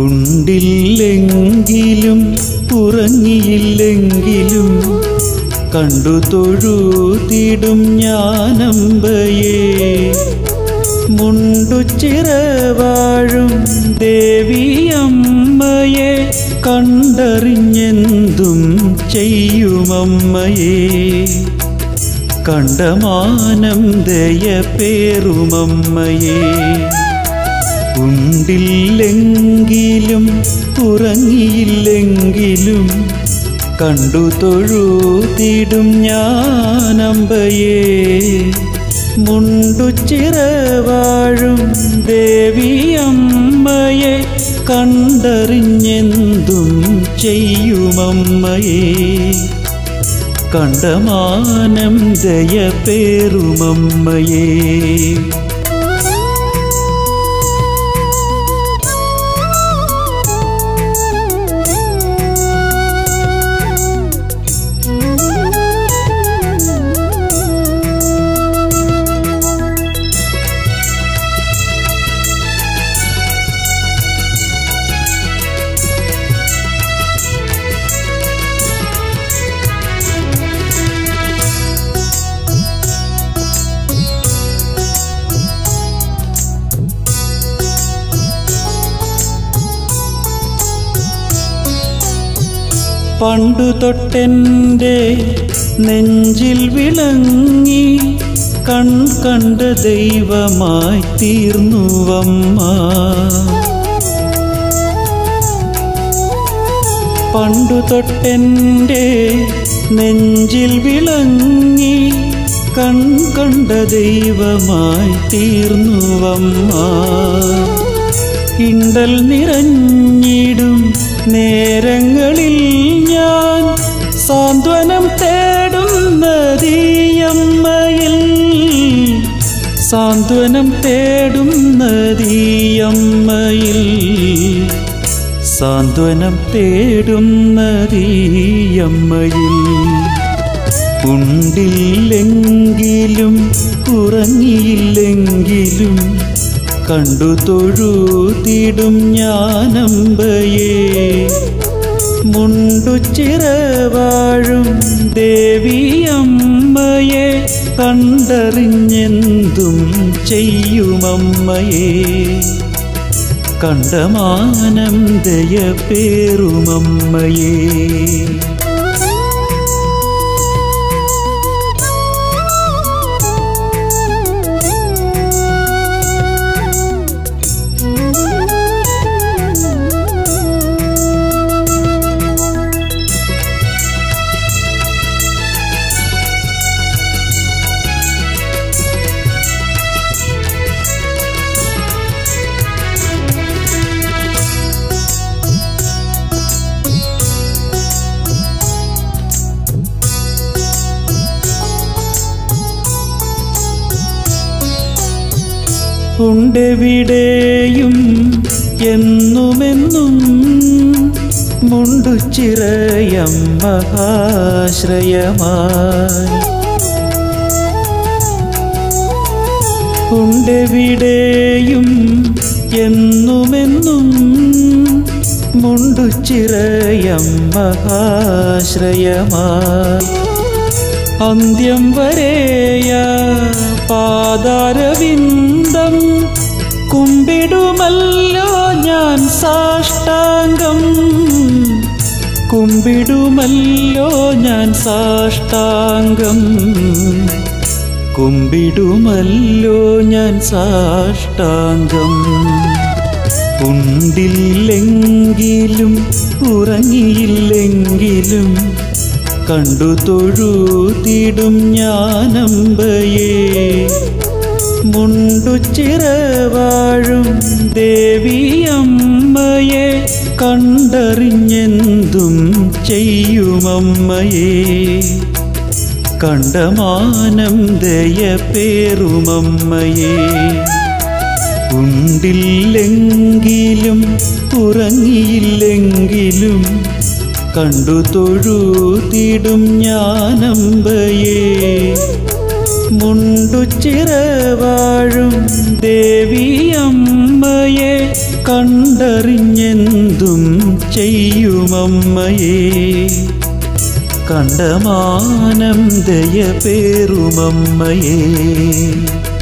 ഉണ്ടില്ലെങ്കിലും ഉറങ്ങിയില്ലെങ്കിലും കണ്ടു തൊഴുതിടും ഞാനമ്പയേ മുണ്ടു ചിറവാഴും ദേവിയമ്മയെ കണ്ടറിഞ്ഞെന്തും ചെയ്യുമമ്മയെ കണ്ടമാനം ദയ പേറുമമ്മയെ ഉണ്ടില്ലെങ്കിലും ഉറങ്ങിയില്ലെങ്കിലും കണ്ടു തൊഴുതിടും ഞാനമ്പയേ മുണ്ടു ചിറവാഴും ദേവിയമ്മയെ കണ്ടറിഞ്ഞെന്തും ചെയ്യുമമ്മയെ കണ്ടമാനം ദയ പേറുമമ്മയേ പണ്ടു തൊട്ടെൻ്റെ നെഞ്ചിൽ വിളങ്ങി കൺ കണ്ട ദൈവമായി തീർന്നുവമ്മ പണ്ടു തൊട്ടെൻ്റെ നെഞ്ചിൽ വിളങ്ങി കൺ കണ്ട ദൈവമായി തീർന്നുവമ്മ ഇണ്ടൽ നിറഞ്ഞിടും നേരങ്ങളിൽ ഞാൻ സാന്ത്വനം തേടുന്നതീയമ്മയിൽ സാന്ത്വനം തേടുന്നതീയമ്മയിൽ സാന്ത്വനം തേടുന്നതീയമ്മയിൽ ഉണ്ടില്ലെങ്കിലും ഉറങ്ങിയില്ലെങ്കിലും കണ്ടു തൊഴുതിടും ഞാനമ്പയേ മുണ്ടു ചിറവാഴും ദേവിയമ്മയെ കണ്ടറിഞ്ഞെന്തും ചെയ്യുമമ്മയെ കണ്ടമാനം ദയ പേറുമമ്മയേ ഉണ്ടെവിടെയും എന്നുമെന്നും മുണ്ടു ചിറയം മഹാശ്രയമായി ഉണ്ടെവിടെയും എന്നുമെന്നും മുണ്ടു ചിറയം മഹാശ്രയമായി അന്ത്യം വരെയ പാതാരവിന്ദം കുമ്പിടുമല്ലോ ഞാൻ സാഷ്ടാംഗം കുമ്പിടുമല്ലോ ഞാൻ സാഷ്ടാംഗം കുമ്പിടുമല്ലോ ഞാൻ സാഷ്ടാംഗം ഉണ്ടില്ലെങ്കിലും ഉറങ്ങിയില്ലെങ്കിലും കണ്ടു തൊഴുതിടും ഞാനമ്പയേ മുണ്ടു ചിറവാഴും ദേവിയമ്മയെ കണ്ടറിഞ്ഞെന്തും ചെയ്യുമമ്മയെ കണ്ടമാനം ദയ പേറുമമ്മയെ ഉണ്ടില്ലെങ്കിലും ഉറങ്ങിയില്ലെങ്കിലും കണ്ടു തൊഴുതിടും ഞാനമ്പയേ മുണ്ടു ചിറവാഴും ദേവിയമ്മയെ കണ്ടറിഞ്ഞെന്തും ചെയ്യുമമ്മയേ കണ്ടമാനം ദയ പേറുമമ്മയേ